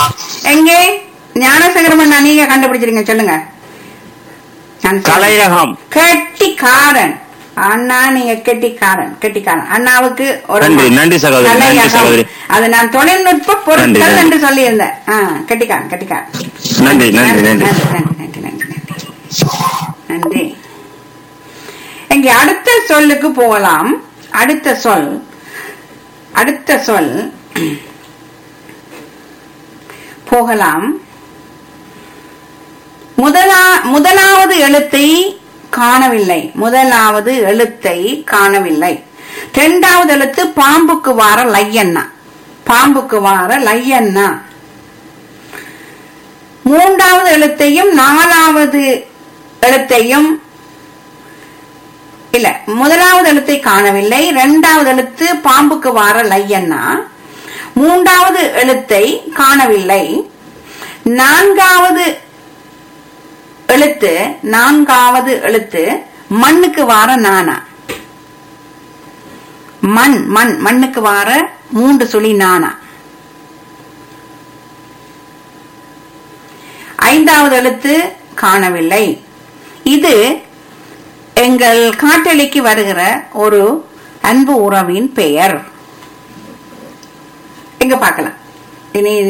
எங்கே ஞானசேகரமண்ணா நீங்க கண்டுபிடிச்சிருங்க சொல்லுங்க நான் சொல்றேன். கலையகம் கெட்டிக்காரன் அண்ணா நீங்க கெட்டிக்காரன் கெட்டிக்காரன் அண்ணாவுக்கு ஒரு நன்றி, நன்றி சகோதரி, நன்றி கலையகம். சகோதரி. அது நான் தொழில்நுட்ப நன்றி, பொருட்கள் நன்றி. என்று சொல்லியிருந்தேன் ஆ, கெட்டிக்காரன் கெட்டிக்காரன் நன்றி நன்றி நன்றி நன்றி நன்றி நன்றி நன்றி நன்றி நன்றி இங்கே அடுத்த சொல்லுக்கு போகலாம் அடுத்த சொல் அடுத்த சொல் போகலாம் முதலா முதலாவது எழுத்தை காணவில்லை முதலாவது எழுத்தை காணவில்லை இரண்டாவது எழுத்து பாம்புக்கு வார லையண்ணா பாம்புக்கு வார லையண்ணா மூன்றாவது எழுத்தையும் நாலாவது எழுத்தையும் இல்ல முதலாவது எழுத்தை காணவில்லை இரண்டாவது எழுத்து பாம்புக்கு வார லையண்ணா மூன்றாவது எழுத்தை காணவில்லை நான்காவது எழுத்து நான்காவது எழுத்து மண்ணுக்கு வார நானா மண் மண் மண்ணுக்கு வார மூன்று சுழி நானா ஐந்தாவது எழுத்து காணவில்லை இது எங்கள் காட்டளிக்கு வருகிற ஒரு அன்பு உறவின் பெயர் எங்க பார்க்கலாம் இனி